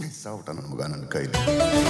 miss ಔಟ ನನ್ನ ಮಗ ನನ್ನ ಕೈಲಿ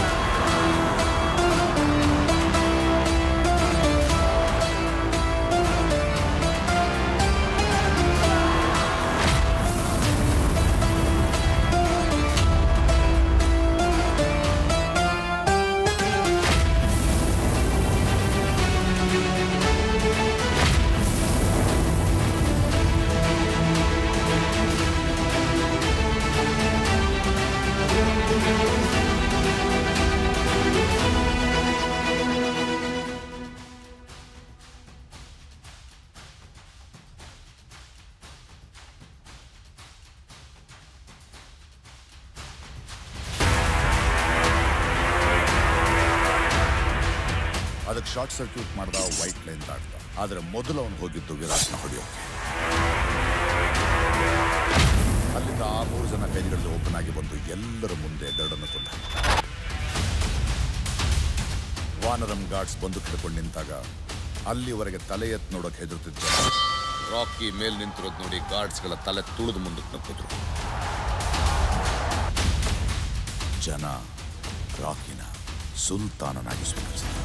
ಅದಕ್ಕೆ ಶಾರ್ಟ್ ಸರ್ಕ್ಯೂಟ್ ಮಾಡ್ದ ವೈಟ್ ಲೈನ್ ದಾಟ್ದ ಆದ್ರೆ ಮೊದಲು ಅವನು ಹೋಗಿದ್ದು ವಿರಾಟ್ನ ಹೊಡೆಯೋಕೆ ಅಲ್ಲಿಂದ ಆ ಮೂರು ಜನ ಕೈಗಳಲ್ಲಿ ಓಪನ್ ಆಗಿ ಬಂದು ಎಲ್ಲರ ಮುಂದೆ ಗರಡನ್ನು ಕೊಂದ ವಾನರಂ ಗಾರ್ಡ್ಸ್ ಬಂದು ಹಿಡ್ಕೊಂಡು ನಿಂತಾಗ ಅಲ್ಲಿವರೆಗೆ ತಲೆ ಎತ್ತು ನೋಡೋಕೆ ಹೆದರ್ತಿದ್ದ ಜನ ರಾಕಿ ಮೇಲ್ ನಿಂತಿರೋದು ನೋಡಿ ಗಾರ್ಡ್ಸ್ಗಳ ತಲೆ ತುಳಿದು ಮುಂದಕ್ಕೆ ನಕ್ಕಿದ್ರು ಜನ ರಾಕಿನ ಸುಲ್ತಾನನಾಗಿ ಸ್ವೀಕರಿಸಿದರು